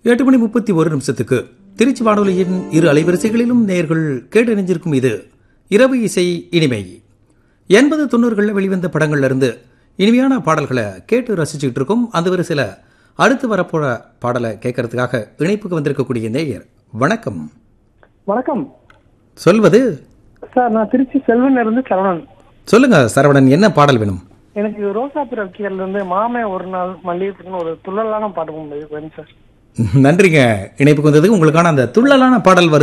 எட்டு மணி முப்பத்தி ஒரு நிமிஷத்துக்கு திருச்சி வானொலியின் இரு அலைவரிசைகளிலும் நேர்கள் கேட்டறிஞ்சிருக்கும் இது இரவு இசை இனிமை எண்பது தொண்ணூறுகளில் வெளிவந்த படங்கள்ல இருந்து இனிமையான பாடல்களை கேட்டு ரசிச்சுக்கிட்டு இருக்கோம் அந்த வரிசையில் அடுத்து வரப்போற பாடலை கேட்கறதுக்காக இணைப்புக்கு வந்திருக்கக்கூடிய நேயர் வணக்கம் வணக்கம் சொல்வது சார் நான் திருச்சி செல்வன் இருந்து சரவணன் சொல்லுங்க சரவணன் என்ன பாடல் வேணும் எனக்கு ரோசா பிறக்கியர்ல இருந்து மாமே ஒரு நாள் மல்லிகைப்புன்னு ஒரு துள்ளலான பாட்டு வேணும் சார் நன்றிங்க இணைப்புக்கு வந்ததுக்கு உங்களுக்கான அந்த துள்ளலான பாடல் வருது